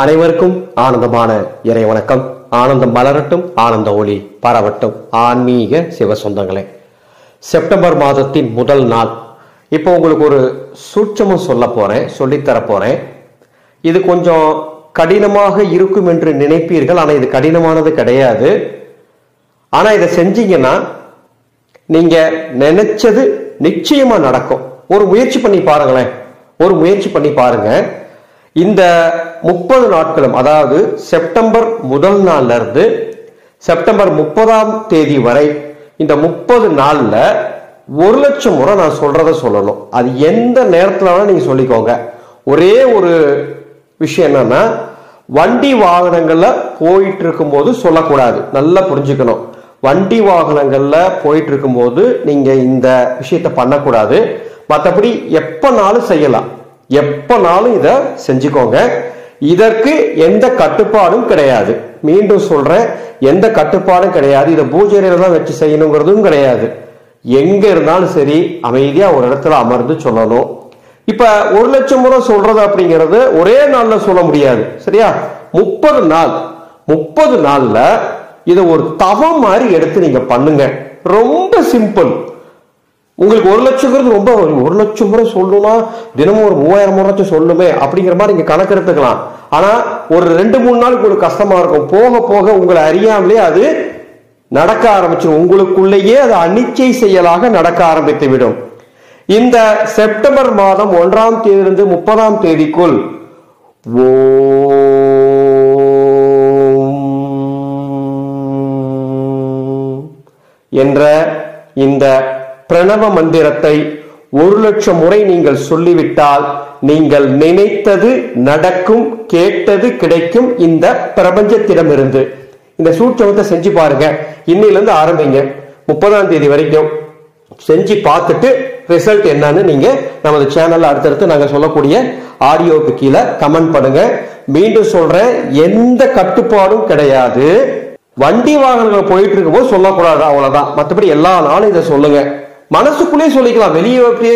அனைவருக்கும் ஆனந்தமான இறை வணக்கம் ஆனந்தம் மலரட்டும் ஆனந்த ஒளி பரவட்டும் ஆன்மீக சிவ சொந்தங்களே செப்டம்பர் மாதத்தின் முதல் நாள் இப்போ உங்களுக்கு ஒரு சூட்சமம் சொல்ல போறேன் சொல்லித்தர போறேன் இது கொஞ்சம் கடினமாக இருக்கும் என்று நினைப்பீர்கள் ஆனா இது கடினமானது கிடையாது ஆனா இதை செஞ்சீங்கன்னா நீங்க நினைச்சது நிச்சயமா நடக்கும் ஒரு முயற்சி பண்ணி பாருங்களேன் ஒரு முயற்சி பண்ணி பாருங்க இந்த முப்பது நாட்களும் அதாவது செப்டம்பர் முதல் நாள்ல இருந்து செப்டம்பர் முப்பதாம் தேதி வரை இந்த முப்பது நாள்ல ஒரு லட்சம் முறை நான் சொல்றத சொல்லணும் அது எந்த நேரத்துல வேணா நீங்க சொல்லிக்கோங்க ஒரே ஒரு விஷயம் என்னன்னா வண்டி வாகனங்கள்ல போயிட்டு இருக்கும்போது சொல்லக்கூடாது நல்லா புரிஞ்சுக்கணும் வண்டி வாகனங்கள்ல போயிட்டு இருக்கும்போது நீங்க இந்த விஷயத்த பண்ணக்கூடாது மற்றபடி எப்பனாலும் செய்யலாம் எப்பனாலும் இதை செஞ்சுக்கோங்க இதற்கு எந்த கட்டுப்பாடும் கிடையாது மீண்டும் சொல்றேன் எந்த கட்டுப்பாடும் கிடையாது இதை பூஜையில தான் வச்சு செய்யணுங்கிறதும் கிடையாது எங்க இருந்தாலும் சரி அமைதியா ஒரு இடத்துல அமர்ந்து சொல்லணும் இப்ப ஒரு லட்சம் முறை சொல்றது அப்படிங்கிறது ஒரே நாள்ல சொல்ல முடியாது சரியா முப்பது நாள் முப்பது நாள்ல இதை ஒரு தவம் மாதிரி எடுத்து நீங்க பண்ணுங்க ரொம்ப சிம்பிள் உங்களுக்கு ஒரு லட்சங்கிறது ரொம்ப ஒரு ஒரு லட்சம் முறை சொல்லணும்னா தினமும் ஒரு மூவாயிரம் முறை சொல்லுமே அப்படிங்கிற மாதிரி நீங்க கணக்கு எடுத்துக்கலாம் ஆனா ஒரு ரெண்டு மூணு நாள் உங்களுக்கு கஷ்டமா இருக்கும் போக போக உங்களை அறியாமலே அது நடக்க ஆரம்பிச்சிடும் உங்களுக்குள்ளேயே அது அனிச்சை செயலாக நடக்க ஆரம்பித்து விடும் இந்த செப்டம்பர் மாதம் ஒன்றாம் தேதியிலிருந்து முப்பதாம் தேதிக்குள் ஓம் என்ற இந்த பிரணவ மந்திரத்தை ஒரு லட்சம் முறை நீங்கள் சொல்லிவிட்டால் நீங்கள் நினைத்தது நடக்கும் கேட்டது கிடைக்கும் இந்த பிரபஞ்சத்திடமிருந்து இந்த சூட்சமத்தை செஞ்சு பாருங்க இன்னையில இருந்து ஆரம்பிங்க முப்பதாம் தேதி வரைக்கும் செஞ்சு பார்த்துட்டு ரிசல்ட் என்னன்னு நீங்க நமது சேனல்ல அடுத்தடுத்து நாங்க சொல்லக்கூடிய ஆடியோவுக்கு கீழே கமெண்ட் பண்ணுங்க மீண்டும் சொல்றேன் எந்த கட்டுப்பாடும் கிடையாது வண்டி வாகனங்கள் போயிட்டு இருக்கும்போது சொல்லக்கூடாது அவ்வளவுதான் மற்றபடி எல்லா நாளும் இதை சொல்லுங்க மனசுக்குள்ளேயே சொல்லிக்கலாம் வெளியே அப்படியே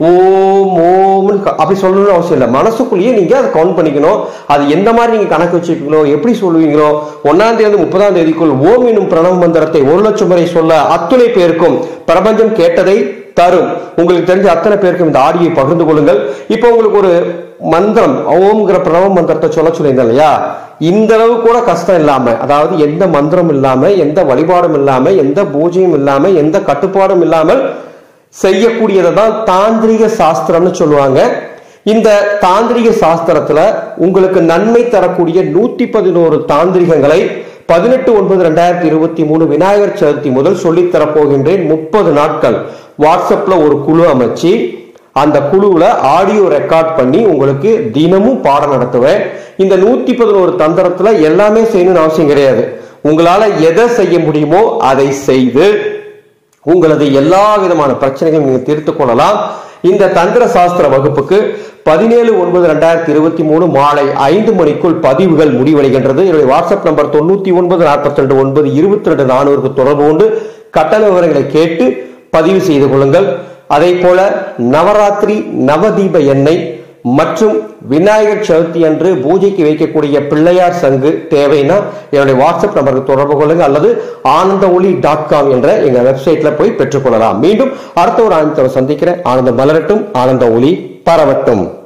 ஓம் ஓம்னு க- அப்படி சொல்லணும்னு அவசியம் இல்லை மனசுக்குள்ளேயே நீங்க அதை கவுண்ட் பண்ணிக்கணும் அது எந்த மாதிரி நீங்க கணக்கு வச்சுக்கீங்களோ எப்படி சொல்லுவீங்களோ ஒன்னாம் தேதி முப்பதாம் தேதிக்குள் ஓம் என்னும் பிரணவ மந்திரத்தை ஒரு லட்சம் முறை சொல்ல அத்துணை பேருக்கும் பிரபஞ்சம் கேட்டதை தரும் உங்களுக்கு தெரிஞ்ச அத்தனை பேருக்கும் இந்த ஆடியை பகிர்ந்து கொள்ளுங்கள் இப்போ உங்களுக்கு ஒரு மந்திரம் ஓம்ங்கிற பிரணவ மந்திரத்தை சொல்ல சொல்லியிருந்தேன் இல்லையா இந்த அளவு கூட கஷ்டம் இல்லாம அதாவது எந்த மந்திரம் இல்லாம எந்த வழிபாடும் இல்லாம எந்த பூஜையும் இல்லாம எந்த கட்டுப்பாடும் இல்லாமல் செய்யக்கூடியதை தான் தாந்திரிக சாஸ்திரம்னு சொல்லுவாங்க இந்த தாந்திரிக சாஸ்திரத்துல உங்களுக்கு நன்மை தரக்கூடிய நூத்தி பதினோரு தாந்திரிகங்களை பதினெட்டு ஒன்பது ரெண்டாயிரத்தி இருபத்தி மூணு விநாயகர் சதுர்த்தி முதல் சொல்லித் தரப்போகின்றேன் முப்பது நாட்கள் வாட்ஸ்அப்ல ஒரு குழு அமைச்சு அந்த குழுவுல ஆடியோ ரெக்கார்ட் பண்ணி உங்களுக்கு தினமும் பாடம் நடத்துவேன் இந்த நூத்தி பதினோரு தந்திரத்துல எல்லாமே செய்யணும்னு அவசியம் கிடையாது உங்களால எதை செய்ய முடியுமோ அதை செய்து உங்களது எல்லா விதமான பிரச்சனைகளையும் நீங்க தீர்த்துக் கொள்ளலாம் இந்த தந்திர சாஸ்திர வகுப்புக்கு பதினேழு ஒன்பது ரெண்டாயிரத்தி இருபத்தி மூணு மாலை ஐந்து மணிக்குள் பதிவுகள் முடிவடைகின்றது என்னுடைய வாட்ஸ்அப் நம்பர் தொண்ணூத்தி ஒன்பது நாற்பத்தி ரெண்டு ஒன்பது இருபத்தி ரெண்டு நானூறுக்கு தொடர்பு கொண்டு கட்டண விவரங்களை கேட்டு பதிவு செய்து கொள்ளுங்கள் அதே போல நவராத்திரி நவதீப எண்ணெய் மற்றும் விநாயகர் சதுர்த்தி அன்று பூஜைக்கு வைக்கக்கூடிய பிள்ளையார் சங்கு தேவைன்னா என்னுடைய வாட்ஸ்அப் நம்பருக்கு தொடர்பு கொள்ளுங்க அல்லது ஆனந்த ஒளி டாட் காம் என்ற எங்க வெப்சைட்ல போய் பெற்றுக்கொள்ளலாம் மீண்டும் அடுத்த ஒரு ஆனந்தத்தை சந்திக்கிறேன் ஆனந்தம் மலரட்டும் ஆனந்த ஒளி பரவட்டும்